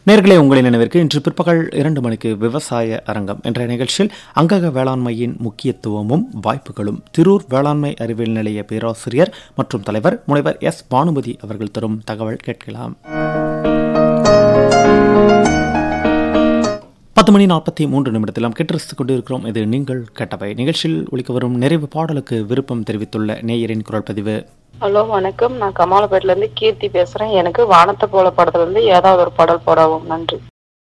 நேர்களே உங்களின் நினைவிற்கு இன்று பிற்பகல் இரண்டு மணிக்கு விவசாய அரங்கம் என்ற நிகழ்ச்சியில் அங்கக வேளாண்மையின் முக்கியத்துவமும் வாய்ப்புகளும் திரூர் வேளாண்மை அறிவியல் நிலைய பேராசிரியர் மற்றும் தலைவர் முனைவர் எஸ் பானுமதி அவர்கள் தரும் தகவல் கேட்கலாம் பத்து மணி நாற்பத்தி மூன்று நிமிடத்தில் நாம் கேட்டு கொண்டிருக்கிறோம் இது நீங்கள் கேட்டவை நிகழ்ச்சியில் ஒலிக்க வரும் நிறைவு பாடலுக்கு விருப்பம் தெரிவித்துள்ள நேயரின் குரல் பதிவு ஹலோ வணக்கம் நான் கமாலப்பேட்டில இருந்து கீர்த்தி பேசுறேன் எனக்கு வானத்தை போல படத்துல இருந்து ஏதாவது ஒரு பாடல் போடவும் நன்றி